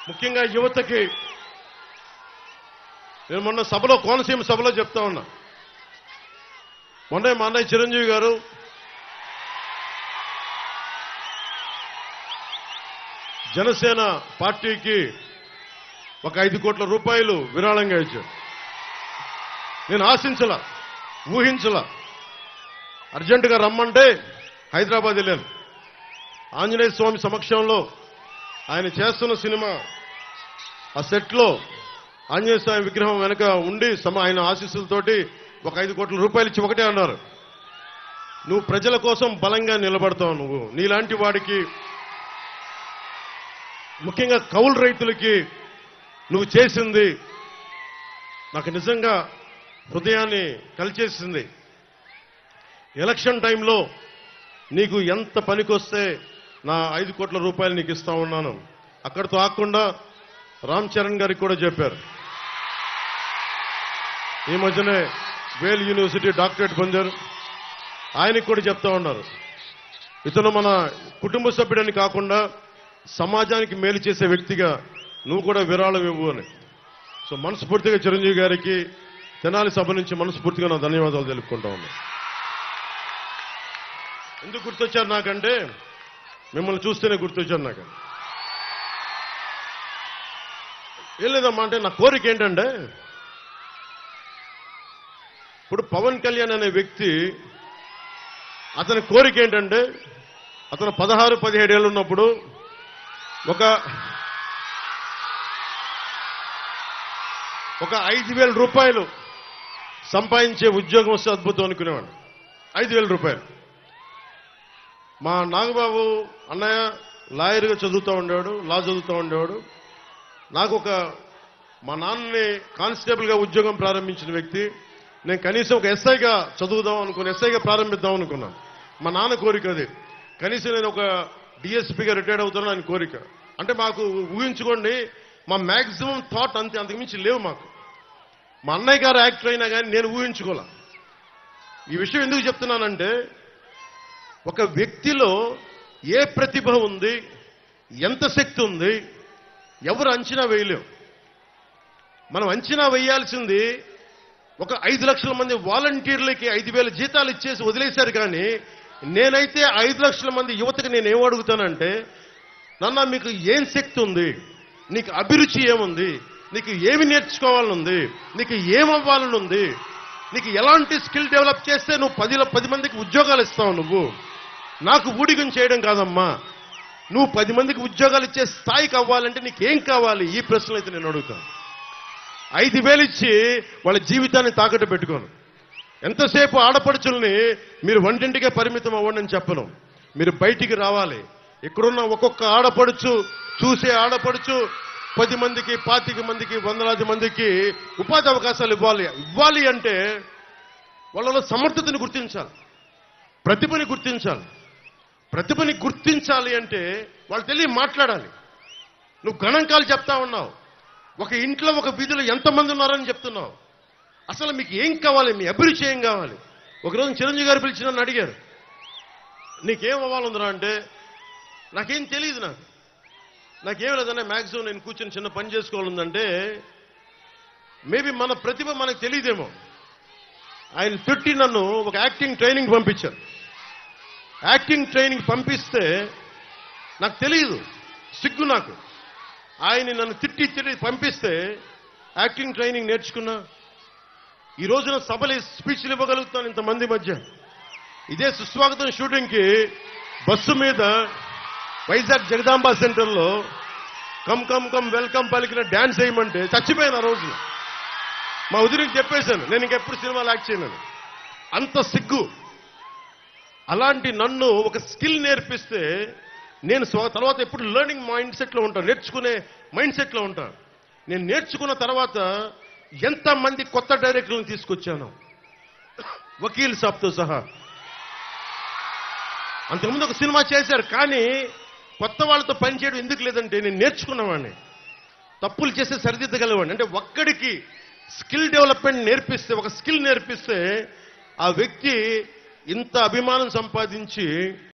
ముఖ్యంగా యువతకి నేను మొన్న సభలో కోనసీమ సభలో చెప్తా ఉన్నా మొన్న మా అన్నయ్య చిరంజీవి గారు జనసేన పార్టీకి ఒక ఐదు కోట్ల రూపాయలు విరాళంగా ఇచ్చారు నేను ఆశించలా ఊహించలా అర్జెంటుగా రమ్మంటే హైదరాబాద్ వెళ్ళాను ఆంజనేయ స్వామి సమక్షంలో ఆయన చేస్తున్న సినిమా ఆ సెట్లో ఆంజనేయ స్వామి విగ్రహం వెనక ఉండి సమ ఆయన ఆశీస్సులతోటి ఒక ఐదు కోట్ల రూపాయలు ఇచ్చి ఒకటే అన్నారు నువ్వు ప్రజల కోసం బలంగా నిలబడతావు నువ్వు నీలాంటి వాడికి ముఖ్యంగా కౌలు రైతులకి నువ్వు చేసింది నాకు నిజంగా హృదయాన్ని కలిచేసింది ఎలక్షన్ టైంలో నీకు ఎంత పనికొస్తే నా ఐదు కోట్ల రూపాయలు నీకు ఇస్తా ఉన్నాను అక్కడితో ఆకుండా రామ్ చరణ్ గారికి కూడా చెప్పారు ఈ మధ్యనే వేల్ యూనివర్సిటీ డాక్టరేట్ పొందారు ఆయనకి కూడా చెప్తా ఉన్నారు ఇతను మన కుటుంబ సభ్యుడని కాకుండా సమాజానికి మేలు చేసే వ్యక్తిగా నువ్వు కూడా విరాళం ఇవ్వు అని సో మనస్ఫూర్తిగా చిరంజీవి గారికి తెనాలి సభ నుంచి మనస్ఫూర్తిగా నా ధన్యవాదాలు తెలుపుకుంటా ఉన్నా ఎందుకు గుర్తొచ్చారు నాకంటే మిమ్మల్ని చూస్తేనే గుర్తొచ్చారు నాకు ఏం లేదమ్మా అంటే నా కోరిక ఏంటంటే ఇప్పుడు పవన్ కళ్యాణ్ అనే వ్యక్తి అతని కోరిక ఏంటంటే అతను పదహారు పదిహేడు ఏళ్ళు ఉన్నప్పుడు ఒక ఒక ఐదు వేల రూపాయలు సంపాదించే ఉద్యోగం వస్తే అద్భుతం అనుకునేవాడు ఐదు వేల రూపాయలు మా నాగబాబు అన్నయ్య లాయర్గా చదువుతూ ఉండేవాడు లా చదువుతూ ఉండేవాడు నాకు ఒక మా నాన్నని కానిస్టేబుల్గా ఉద్యోగం ప్రారంభించిన వ్యక్తి నేను కనీసం ఒక ఎస్ఐగా చదువుదాం అనుకుని ఎస్ఐగా ప్రారంభిద్దాం అనుకున్నాను మా నాన్న కోరిక అది కనీసం నేను ఒక డిఎస్పీగా రిటైర్డ్ అవుతాను ఆయన కోరిక అంటే మాకు ఊహించుకోండి మా మ్యాక్సిమం థాట్ అంతే అంతకుమించి లేవు మాకు మా అన్నయ్య గారు యాక్టర్ అయినా కానీ నేను ఊహించుకోలే ఈ విషయం ఎందుకు చెప్తున్నానంటే ఒక వ్యక్తిలో ఏ ప్రతిభ ఉంది ఎంత శక్తి ఉంది ఎవరు అంచనా వేయలేం మనం అంచనా వేయాల్సింది ఒక ఐదు లక్షల మంది వాలంటీర్లకి ఐదు వేల జీతాలు ఇచ్చేసి వదిలేశారు కానీ నేనైతే ఐదు లక్షల మంది యువతకి నేను ఏం అడుగుతానంటే నాన్న మీకు ఏం శక్తి ఉంది నీకు అభిరుచి ఏముంది నీకు ఏమి నేర్చుకోవాలని ఉంది నీకు ఏమవ్వాలని ఉంది నీకు ఎలాంటి స్కిల్ డెవలప్ చేస్తే నువ్వు పది పది మందికి ఉద్యోగాలు ఇస్తావు నువ్వు నాకు ఊడిగం చేయడం కాదమ్మా నువ్వు పది మందికి ఉద్యోగాలు ఇచ్చే స్థాయికి అవ్వాలంటే నీకేం కావాలి ఈ ప్రశ్నలు అయితే నేను అడుగుతాను ఐదు వేలు ఇచ్చి వాళ్ళ జీవితాన్ని తాకట్టు పెట్టుకోను ఎంతసేపు ఆడపడుచుల్ని మీరు వంటింటికే పరిమితం అవ్వండి అని చెప్పను మీరు బయటికి రావాలి ఇక్కడున్న ఒక్కొక్క ఆడపడుచు చూసే ఆడపడుచు పది మందికి పాతిక మందికి వందలాది మందికి ఉపాధి అవకాశాలు ఇవ్వాలి ఇవ్వాలి అంటే వాళ్ళలో సమర్థతని గుర్తించాలి ప్రతిభని గుర్తించాలి ప్రతిభని గుర్తించాలి అంటే వాళ్ళు తెలియ మాట్లాడాలి నువ్వు గణాంకాలు చెప్తా ఉన్నావు ఒక ఇంట్లో ఒక వీధిలో ఎంతమంది ఉన్నారని చెప్తున్నావు అసలు మీకు ఏం కావాలి మీ అభిరుచి ఏం కావాలి ఒకరోజు చిరంజీవి గారు పిలిచి నన్ను అడిగారు నీకేం అవ్వాలందిరా అంటే నాకేం తెలియదు నాకు నాకేం లేదన్నా మ్యాక్సిమం నేను కూర్చొని చిన్న పని చేసుకోవాలందంటే మేబీ మన ప్రతిభ మనకు తెలియదేమో ఆయన తిట్టి నన్ను ఒక యాక్టింగ్ ట్రైనింగ్ పంపించారు యాక్టింగ్ ట్రైనింగ్ పంపిస్తే నాకు తెలియదు సిగ్గు నాకు ఆయన నన్ను తిట్టి తిట్టి పంపిస్తే యాక్టింగ్ ట్రైనింగ్ నేర్చుకున్నా ఈ రోజున సభలు స్పీచ్లు ఇవ్వగలుగుతాను ఇంతమంది మధ్య ఇదే సుస్వాగతం షూటింగ్కి బస్సు మీద వైజాగ్ జగదాంబ సెంటర్లో కమ్ కమ్ కమ్ వెల్కమ్ పలికిన డ్యాన్స్ వేయమంటే చచ్చిపోయాను ఆ రోజు మా ఉదిరికి చెప్పేశాను నేను ఇంకెప్పుడు సినిమాలు యాక్ట్ చేయను అంత సిగ్గు అలాంటి నన్ను ఒక స్కిల్ నేర్పిస్తే నేను స్వ- తర్వాత ఎప్పుడు లెర్నింగ్ మైండ్ సెట్లో ఉంటాను నేర్చుకునే మైండ్ సెట్లో ఉంటాను నేను నేర్చుకున్న తర్వాత ఎంతమంది కొత్త డైరెక్టర్లను తీసుకొచ్చాను వకీల్ సాబ్తో సహా అంతకుముందు ఒక సినిమా చేశారు కానీ కొత్త వాళ్ళతో పనిచేయడం ఎందుకు లేదంటే నేను నేర్చుకున్నవాడిని తప్పులు చేస్తే సరిదిద్దగలవాడిని అంటే ఒక్కడికి స్కిల్ డెవలప్మెంట్ నేర్పిస్తే ఒక స్కిల్ నేర్పిస్తే ఆ వ్యక్తి ఇంత అభిమానం సంపాదించి